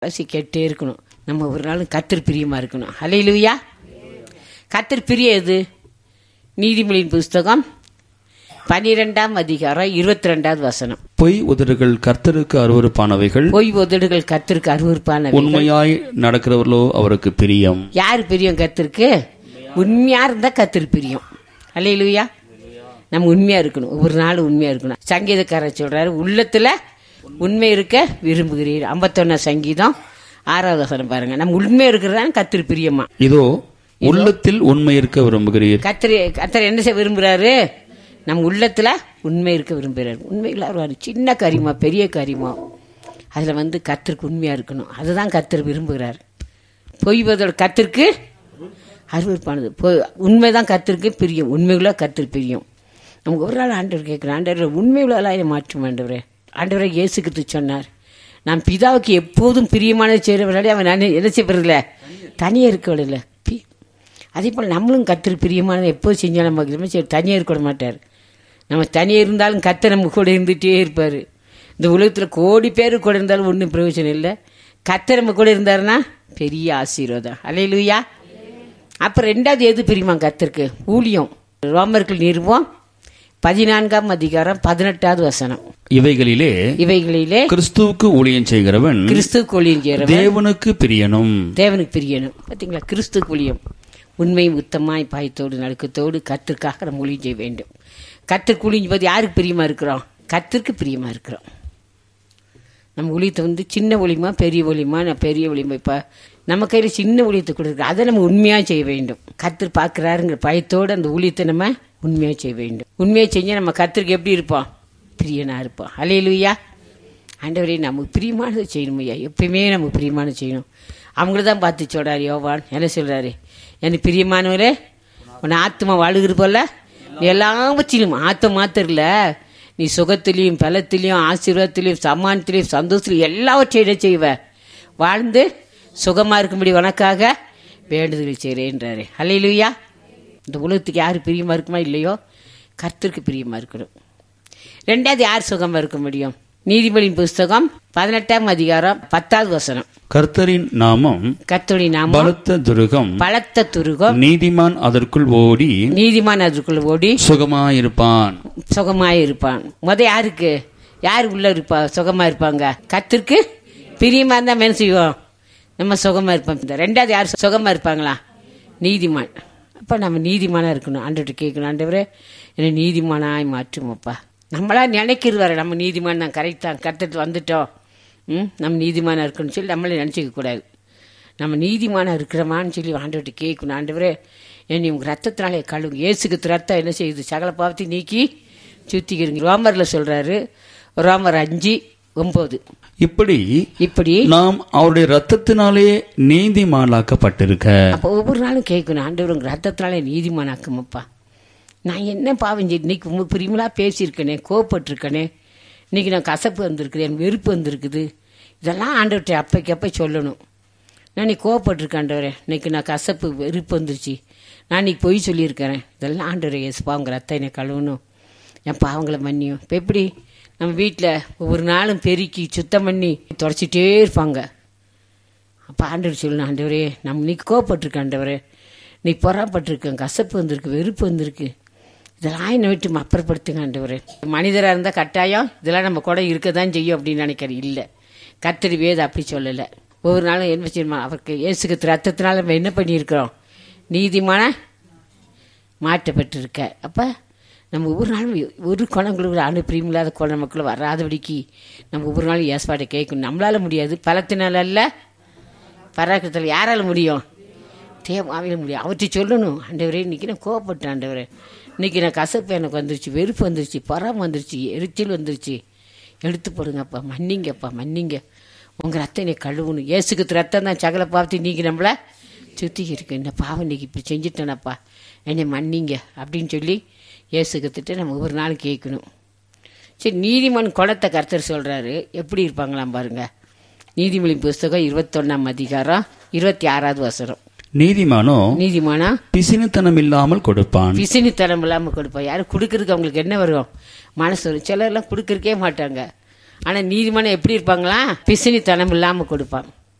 ரசிக்கிட்டே இருக்கணும் நம்ம ஒரு நாளும் கத்தர் பிரியமா இருக்கணும் ஹalleluya கத்தர் பிரிய எது நீதிமொழியின் புஸ்தகம் பனிரெண்டாம் அதிகாரம் இருபத்தி ரெண்டாவது வசனம் பொய் உதடுகள் கர்த்தருக்கு அருவருப்பானவைகள் பொய் உதடுகள் கத்திற்கு அருவருப்பான உண்மையாய் நடக்கிறவர்களோ அவருக்கு பிரியம் யார் பிரியம் கத்திருக்கு உண்மையா இருந்தா கத்திரு பிரியம் அல்லையிலுயா நம்ம உண்மையா இருக்கணும் ஒவ்வொரு நாளும் உண்மையா இருக்கணும் சங்கீதக்காரர் சொல்றாரு உள்ளத்துல உண்மை இருக்க விரும்புகிறீர் ஐம்பத்தொன்னா சங்கீதம் ஆறாவது வசனம் பாருங்க நம்ம உண்மையா இருக்கிறதா கத்திரு பிரியமா இதோ உள்ளத்தில் உண்மை இருக்க விரும்புகிறீர் கத்திரி கத்தர் என்ன செய்ய விரும்புறாரு நம்ம உள்ளத்துல உண்மை இருக்க விரும்புறாரு உண்மையில் வருவாரு சின்ன காரியமா பெரிய காரியமா அதுல வந்து கத்திற்கு உண்மையா இருக்கணும் அதுதான் கத்தர் விரும்புகிறார் பொய்வதோட கத்திற்கு அருவருப்பானது பொய் உண்மைதான் கத்திற்கு பிரியும் உண்மைகளோ கத்திரி பிரியும் நமக்கு ஒரு நாள் ஆண்டவர் கேட்குறேன் ஆண்டவர் உண்மைகளெல்லாம் என்னை மாற்றும் ஆண்டவரே ஆண்டவரை இயேசுக்கு சொன்னார் நான் பிதாவுக்கு எப்போதும் பிரியமானது செய்கிறவர்களே அவன் நான் என்ன செய்வதில்ல தனியாக இருக்கவில்லை பி அதே போல் நம்மளும் கத்திரி பிரியமானது எப்போ செஞ்சாலும் நமக்கு நம்ம சரி தனியாக இருக்க மாட்டார் நம்ம தனியாக இருந்தாலும் கத்த நம்ம கூட இருந்துகிட்டே இருப்பார் இந்த உலகத்தில் கோடி பேர் கூட இருந்தாலும் ஒன்றும் பிரயோஜனம் இல்லை கத்த நம்ம கூட இருந்தாருன்னா பெரிய ஆசீர்வாதம் அலையிலுயா அப்புறம் ரெண்டாவது எது பிரியுமா கத்திற்கு ஊழியம் ரோமர்கள் நிறுவம் பதினான்காம் அதிகாரம் பதினெட்டாவது வசனம் இவைகளிலே இவைகளிலே கிறிஸ்துவுக்கு ஊழியம் செய்கிறவன் கிறிஸ்து கொழியின் சேரவன் தேவனுக்கு பிரியனும் தேவனுக்கு பிரியணும் பார்த்தீங்களா கிறிஸ்து குழியம் உண்மை உத்தமாய் பாயத்தோடு நடுக்கத்தோடு கத்திற்காக நம்ம ஊழியம் செய்ய வேண்டும் கத்திற்கு ஊழியம் போது யாருக்கு பிரியமா இருக்கிறோம் கத்திற்கு பிரியமா இருக்கிறோம் நம்ம ஊழியத்தை வந்து சின்ன ஒளிமா பெரிய ஒளிமா நான் பெரிய ஒளிமா இப்போ நம்ம கையில் சின்ன ஊழியத்தை கொடுக்குறோம் அதை நம்ம உண்மையாக செய்ய வேண்டும் கத்தர் பார்க்குறாருங்கிற பயத்தோடு அந்த ஊழியத்தை நம்ம உண்மையாக செய்ய வேண்டும் உண்மையாக செஞ்சால் நம்ம கத்திற்கு எப்படி இருப்போம் பிரியனா இருப்போம் அலையிலுயா ஆண்டவரே நமக்கு பிரியமானதை செய்யணும் ஐயா எப்பயுமே நமக்கு பிரியமானது செய்யணும் அவங்கள தான் பார்த்து சொல்றாரு யோவான் என்ன சொல்றாரு எனக்கு பிரியமானவரே உன் ஆத்மா வாழுகிற போல நீ எல்லாவற்றிலும் ஆத்மா மாத்திரம் இல்ல நீ சுகத்திலையும் பலத்திலையும் ஆசீர்வாதத்திலையும் சம்மானத்திலையும் சந்தோஷத்திலையும் எல்லாவற்றையும் என்ன செய்வ வாழ்ந்து சுகமா இருக்கும்படி உனக்காக வேண்டுதல் செய்கிறேன்றாரு அல்லையிலுயா இந்த உலகத்துக்கு யார் பிரியமா இருக்குமா இல்லையோ கர்த்தருக்கு பிரியமா இருக்கணும் ரெண்டாவது யார் சுகமா இருக்க முடியும் நீதிபதியின் புஸ்தகம் பதினெட்டாம் அதிகாரம் பத்தாவது வசனம் கர்த்தரின் நாமம் கர்த்தருடைய நாமம் பலத்த துருகம் பலத்த துருகம் நீதிமான் அதற்குள் ஓடி நீதிமான் அதுக்குள்ள ஓடி சுகமாயிருப்பான் சுகமாய் இருப்பான் முத யாருக்கு யார் உள்ள இருப்பா சுகமா இருப்பாங்க கத்திற்கு பிரியமா இருந்தா என்ன செய்வோம் நம்ம சுகமா இருப்போம் இந்த ரெண்டாவது யார் சுகமா இருப்பாங்களா நீதிமான் அப்ப நம்ம நீதிமானா இருக்கணும் ஆண்டுகிட்ட கேட்கணும் ஆண்டவரே என்னை நீதிமானாய் மாற்றுமப்பா நம்மளா நினைக்கிறது வர நம்ம நீதிமான் தான் கரெக்டாக கத்துட்டு வந்துட்டோம் ம் நம்ம நீதிமானா இருக்கணும்னு சொல்லி நம்மளே நினச்சிக்க கூடாது நம்ம நீதிமானா இருக்கிறோமான்னு சொல்லி ஆண்டவர்கிட்ட கேட்கணும் ஆண்டவரே என்னை உங்க ரத்தத்தினாலே கழுவுங்க இயேசுக்கு ரத்தம் என்ன செய்யுது சகல பாவத்தை நீக்கி சுத்திக்கிறீங்க ரோமரில் சொல்றாரு ரோமர் அஞ்சு ஒன்பது இப்படி இப்படி நாம் அவருடைய ரத்தத்தினாலே நீதிமானாக்கப்பட்டிருக்க அப்போ ஒவ்வொரு நாளும் கேட்கணும் ஆண்டவர் உங்க ரத்தத்தினாலே நீதிமானாக்குமப்பா நான் என்ன பாவம் செய்து இன்னைக்கு உங்க பிரிமலா பேசியிருக்கனே கோவப்பட்டிருக்கனே இன்னைக்கு நான் கசப்பு வந்திருக்குது வெறுப்பு வந்திருக்குது இதெல்லாம் ஆண்டவர்கிட்ட அப்பைக்கு அப்போ சொல்லணும் நான் நீ கோவப்பட்டிருக்கேன் ஆண்டவரே இன்னைக்கு நான் கசப்பு வெறுப்பு வந்துருச்சு நான் இன்னைக்கு பொய் சொல்லியிருக்கிறேன் இதெல்லாம் ஆண்டவரே எஸ்பா உங்க ரத்தம் என்னை கழுவணும் என் பாவங்களை மன்னியும் இப்போ எப்படி நம்ம வீட்டில் ஒவ்வொரு நாளும் பெருக்கி சுத்தம் பண்ணி தொடச்சிட்டே இருப்பாங்க அப்போ ஆண்டவர் சொல்லணும் ஆண்டவரே நம்ம இன்னைக்கு கோவப்பட்டிருக்கேன் ஆண்டவரே நீ பொறாப்பட்டிருக்கேன் கசப்பு வந்திருக்கு வெறுப்பு வந்திருக்கு இதெல்லாம் என்னை விட்டு அப்புறப்படுத்துங்க ஆண்டவரே மனிதராக இருந்தால் கட்டாயம் இதெல்லாம் நம்ம கூட இருக்க தான் செய்யும் அப்படின்னு நினைக்கிறேன் இல்லை கத்தரி வேத அப்படி சொல்லலை ஒவ்வொரு நாளும் என்ன செய்யணுமா அவருக்கு இயேசுக்கு ரத்தத்தினால நம்ம என்ன பண்ணியிருக்கிறோம் நீதிமான மாற்றப்பட்டிருக்க அப்போ நம்ம ஒவ்வொரு நாளும் ஒரு குணங்களுக்கு ஆண்டு பிரியமில்லாத குண மக்கள் வராதபடிக்கு நம்ம ஒவ்வொரு நாளும் ஏற்பாட்டை கேட்கணும் நம்மளால முடியாது பலத்தினால அல்ல பராக்கிரத்தில் யாரால முடியும் தேவாவில முடியும் அவற்றை சொல்லணும் ஆண்டவரே இன்னைக்கு நான் கோவப்பட்டேன் ஆண்டவரே இன்னைக்கு நான் கசப்பு எனக்கு வந்துருச்சு வெறுப்பு வந்துருச்சு பராம வந்துருச்சு எரிச்சல் வந்துருச்சு எடுத்து போடுங்கப்பா மன்னிங்கப்பா மன்னிங்க உங்க ரத்தம் என்னை கழுவணும் ஏசுக்கு ரத்தம் தான் சகல பாவத்தை நீக்கி நம்மள சுத்தி இருக்கு இந்த பாவம் இன்னைக்கு இப்படி செஞ்சுட்டேனப்பா என்னை மன்னிங்க அப்படின்னு சொல்லி ஏசுக்கத்திட்ட நம்ம ஒவ்வொரு நாளும் கேட்கணும் சரி நீதிமன் குணத்தை கர்த்தர் சொல்றாரு எப்படி இருப்பாங்களாம் பாருங்க நீதிமொழி புஸ்தகம் இருபத்தொன்னாம் அதிகாரம் இருபத்தி ஆறாவது வசனம் நீதிமானோ நீதிமானா பிசினுத்தனம் இல்லாமல் கொடுப்பான் பிசினித்தனம் இல்லாமல் கொடுப்பா யாரும் கொடுக்கறதுக்கு அவங்களுக்கு என்ன வரும் மனசு வரும் சிலர்லாம் கொடுக்கறக்கே மாட்டாங்க ஆனால் நீதிமானம் எப்படி இருப்பாங்களா பிசினித்தனம் இல்லாமல் கொடுப்பான்